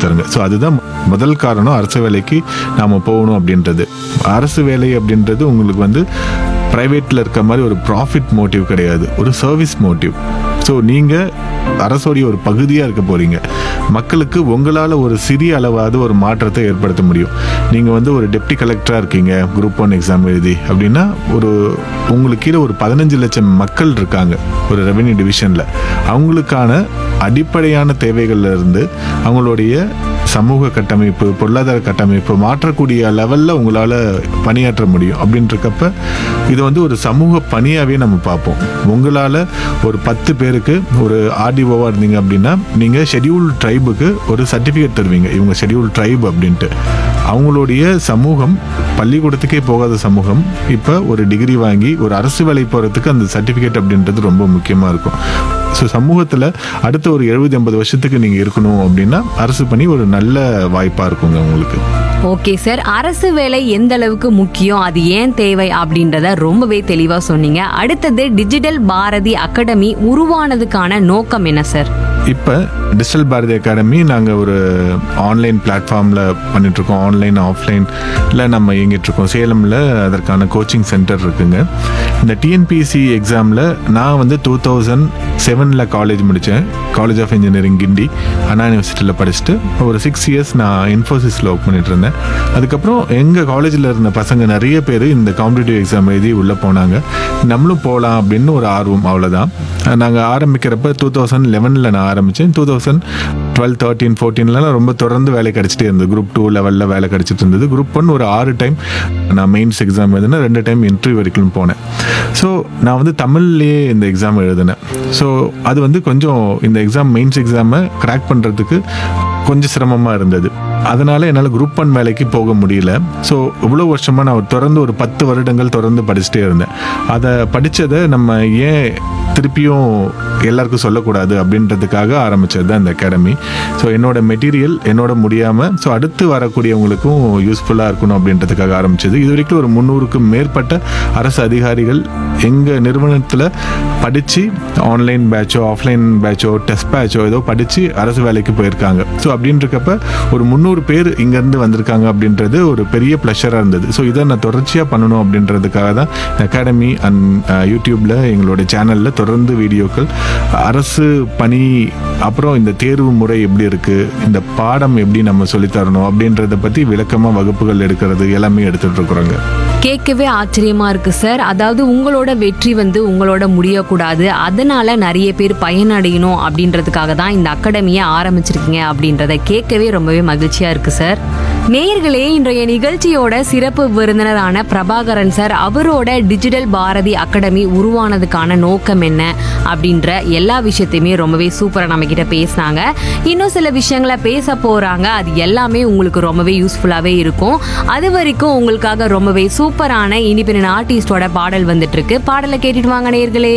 தருங்க ஸோ அதுதான் முதல் காரணம் அரசு வேலைக்கு நாம் போகணும் அப்படின்றது அரசு வேலை அப்படின்றது உங்களுக்கு வந்து ப்ரைவேட்டில் இருக்க மாதிரி ஒரு ப்ராஃபிட் மோட்டிவ் கிடையாது ஒரு சர்வீஸ் மோட்டிவ் ஸோ நீங்கள் அரசோடைய ஒரு பகுதியாக இருக்க போகிறீங்க மக்களுக்கு உங்களால் ஒரு சிறிய அளவாவது ஒரு மாற்றத்தை ஏற்படுத்த முடியும் நீங்கள் வந்து ஒரு டெப்டி கலெக்டராக இருக்கீங்க குரூப் ஒன் எக்ஸாம் எழுதி அப்படின்னா ஒரு உங்களுக்கு கீழே ஒரு பதினஞ்சு லட்சம் மக்கள் இருக்காங்க ஒரு ரெவென்யூ டிவிஷனில் அவங்களுக்கான அடிப்படையான தேவைகள்ல இருந்து அவங்களுடைய சமூக கட்டமைப்பு பொருளாதார கட்டமைப்பு மாற்றக்கூடிய லெவலில் உங்களால் பணியாற்ற முடியும் அப்படின்றக்கப்ப இது வந்து ஒரு சமூக பணியாகவே நம்ம பார்ப்போம் உங்களால் ஒரு பத்து பேருக்கு ஒரு ஆர்டிஓவாக இருந்தீங்க அப்படின்னா நீங்கள் ஷெட்யூல் ட்ரைபுக்கு ஒரு சர்டிஃபிகேட் தருவீங்க இவங்க ஷெட்யூல் ட்ரைப் அப்படின்ட்டு அவங்களுடைய சமூகம் பள்ளிக்கூடத்துக்கே போகாத சமூகம் இப்போ ஒரு டிகிரி வாங்கி ஒரு அரசு வேலை போகிறதுக்கு அந்த சர்டிஃபிகேட் அப்படின்றது ரொம்ப முக்கியமாக இருக்கும் ஸோ சமூகத்தில் அடுத்த ஒரு எழுபது எண்பது வருஷத்துக்கு நீங்கள் இருக்கணும் அப்படின்னா அரசு பணி ஒரு நல்ல வாய்ப்பாக இருக்குங்க உங்களுக்கு ஓகே சார் அரசு வேலை எந்த அளவுக்கு முக்கியம் அது ஏன் தேவை அப்படின்றத ரொம்பவே தெளிவா சொன்னீங்க அடுத்தது டிஜிட்டல் பாரதி அகாடமி உருவானதுக்கான நோக்கம் என்ன சார் இப்போ டிஜிட்டல் பாரதி அகாடமி நாங்கள் ஒரு ஆன்லைன் பிளாட்ஃபார்மில் பண்ணிகிட்ருக்கோம் ஆன்லைன் ஆஃப்லைனில் நம்ம இயங்கிட்டுருக்கோம் சேலமில் அதற்கான கோச்சிங் சென்டர் இருக்குங்க இந்த டிஎன்பிஎஸ்சி எக்ஸாமில் நான் வந்து டூ தௌசண்ட் செவனில் காலேஜ் முடித்தேன் college of engineering Guindy Anna யூனிவர்சிட்டியில் படிச்சுட்டு ஒரு சிக்ஸ் இயர்ஸ் நான் இன்ஃபோசிஸில் ஒர்க் பண்ணிட்டு இருந்தேன் அதுக்கப்புறம் எங்கள் காலேஜில் இருந்த பசங்க நிறைய பேர் இந்த காம்படிட்டிவ் எக்ஸாம் எழுதி உள்ளே போனாங்க நம்மளும் போகலாம் அப்படின்னு ஒரு ஆர்வம் அவ்வளோதான் நாங்கள் ஆரம்பிக்கிறப்ப டூ தௌசண்ட் லெவனில் நான் ஆரம்பித்தேன் டூ தௌசண்ட் டுவெல் தேர்ட்டீன் ஃபோர்டீன்லாம் ரொம்ப தொடர்ந்து வேலை கிடச்சிட்டே இருந்தது குரூப் டூ லெவலில் வேலை கிடச்சிட்டு இருந்தது குரூப் ஒன் ஒரு ஆறு டைம் நான் மெயின்ஸ் எக்ஸாம் எழுதினேன் ரெண்டு டைம் இன்டர்வியூ வரைக்கும் போனேன் ஸோ நான் வந்து தமிழ்லேயே இந்த எக்ஸாம் எழுதினேன் ஸோ அது வந்து கொஞ்சம் இந்த எக்ஸாம் மெயின்ஸ் எக்ஸாமை கிராக் பண்ணுறதுக்கு கொஞ்சம் சிரமமாக இருந்தது அதனால் என்னால் குரூப் ஒன் வேலைக்கு போக முடியல ஸோ இவ்வளோ வருஷமாக நான் தொடர்ந்து ஒரு பத்து வருடங்கள் தொடர்ந்து படிச்சுட்டே இருந்தேன் அதை படித்ததை நம்ம ஏன் திருப்பியும் எல்லாருக்கும் சொல்லக்கூடாது அப்படின்றதுக்காக ஆரம்பித்தது தான் இந்த அகாடமி ஸோ என்னோட மெட்டீரியல் என்னோட முடியாமல் ஸோ அடுத்து வரக்கூடியவங்களுக்கும் யூஸ்ஃபுல்லாக இருக்கணும் அப்படின்றதுக்காக ஆரம்பிச்சது இது வரைக்கும் ஒரு முந்நூறுக்கும் மேற்பட்ட அரசு அதிகாரிகள் எங்கள் நிறுவனத்தில் படித்து ஆன்லைன் பேட்சோ ஆஃப்லைன் பேட்சோ டெஸ்ட் பேட்சோ ஏதோ படித்து அரசு வேலைக்கு போயிருக்காங்க ஸோ அப்படின்றக்கப்ப ஒரு முந்நூறு பேர் இங்கேருந்து வந்திருக்காங்க அப்படின்றது ஒரு பெரிய ப்ளஷராக இருந்தது ஸோ இதை நான் தொடர்ச்சியாக பண்ணணும் அப்படின்றதுக்காக தான் அகாடமி அண்ட் யூடியூப்பில் எங்களுடைய சேனலில் தொடர்ந்து வீடியோக்கள் அரசு பணி அப்புறம் இந்த தேர்வு முறை எப்படி இருக்குது இந்த பாடம் எப்படி நம்ம சொல்லித் தரணும் அப்படின்றத பற்றி விளக்கமாக வகுப்புகள் எடுக்கிறது எல்லாமே எடுத்துகிட்டு இருக்கிறோங்க கேட்கவே ஆச்சரியமா இருக்கு சார் அதாவது உங்களோட வெற்றி வந்து உங்களோட முடியக்கூடாது அதனால நிறைய பேர் பயனடையணும் அப்படின்றதுக்காக தான் இந்த அகாடமியை ஆரம்பிச்சிருக்கீங்க அப்படின்றத கேட்கவே ரொம்பவே மகிழ்ச்சியா இருக்கு சார் நேயர்களே இன்றைய நிகழ்ச்சியோட சிறப்பு விருந்தினரான பிரபாகரன் சார் அவரோட டிஜிட்டல் பாரதி அகாடமி உருவானதுக்கான நோக்கம் என்ன அப்படின்ற எல்லா விஷயத்தையுமே ரொம்பவே சூப்பரா நம்ம கிட்ட பேசினாங்க இன்னும் சில விஷயங்களை பேச போறாங்க அது எல்லாமே உங்களுக்கு ரொம்பவே யூஸ்ஃபுல்லாவே இருக்கும் அது வரைக்கும் உங்களுக்காக ரொம்பவே சூப்பரான இண்டிபெண்டன்ட் ஆர்டிஸ்டோட பாடல் வந்துட்டு இருக்கு பாடலை கேட்டுட்டு வாங்க நேயர்களே